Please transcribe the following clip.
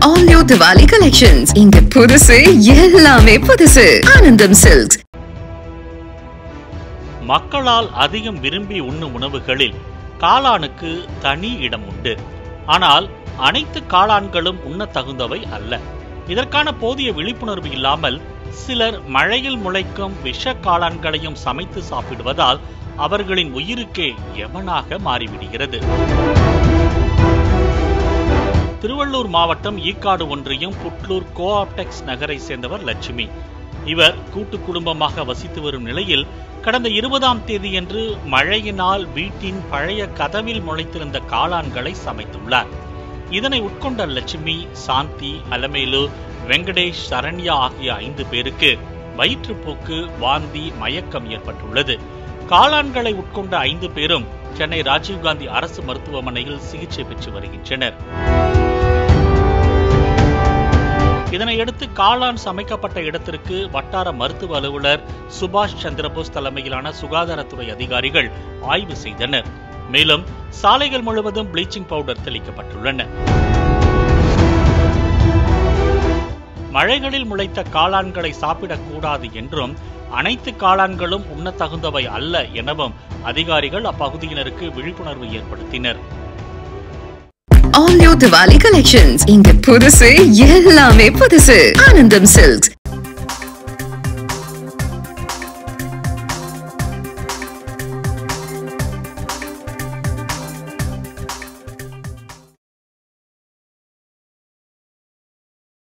All new Diwali collections. இங்க புதுசு எல்லாமே புதுசு ஆனந்தம் சில்க்ஸ் மக்களால் அதிகம் விரும்பி உண்ணும் உணவுகளில் காளானுக்கு தனி இடம் உண்டு ஆனால் அனைத்து காளான்களும் உண்ணத் தகுந்தவை அல்ல இதற்கான போதிய விழிப்புணர்வு இல்லாமல் சிலர் மழையில் முளைக்கும் விஷ காளான்களையும் சமைத்து சாப்பிடுவதால் அவர்களின் உயிருக்கே எவனாக மாறிவிடுகிறது திருவள்ளூர் மாவட்டம் ஈக்காடு ஒன்றியம் புட்லூர் கோஆப்டெக்ஸ் நகரை சேர்ந்தவர் லட்சுமி இவர் கூட்டு குடும்பமாக வசித்து வரும் நிலையில் கடந்த இருபதாம் தேதியன்று மழையினால் வீட்டின் பழைய கதவில் முளைத்திருந்த காளான்களை சமைத்துள்ளார் இதனை உட்கொண்ட லட்சுமி சாந்தி அலமேலு வெங்கடேஷ் சரண்யா ஆகிய ஐந்து பேருக்கு வயிற்றுப்போக்கு வாந்தி மயக்கம் ஏற்பட்டுள்ளது காளான்களை உட்கொண்ட ஐந்து பேரும் சென்னை ராஜீவ்காந்தி அரசு மருத்துவமனையில் சிகிச்சை பெற்று வருகின்றனர் இதனையடுத்து காளான் சமைக்கப்பட்ட இடத்திற்கு வட்டார மருத்துவ அலுவலர் சுபாஷ் சந்திரபோஸ் தலைமையிலான சுகாதாரத்துறை அதிகாரிகள் ஆய்வு செய்தனர் மேலும் சாலைகள் முழுவதும் ப்ளீச்சிங் பவுடர் தெளிக்கப்பட்டுள்ளன மழைகளில் முளைத்த காளான்களை சாப்பிடக்கூடாது என்றும் அனைத்து காளான்களும் உண்ணத் தகுந்தவை அல்ல எனவும் அதிகாரிகள் அப்பகுதியினருக்கு விழிப்புணர்வு ஏற்படுத்தினர் All new Diwali collections. இங்க புதுசு எல்லாமே புதுசு ஆனந்தம் சில்க்ஸ்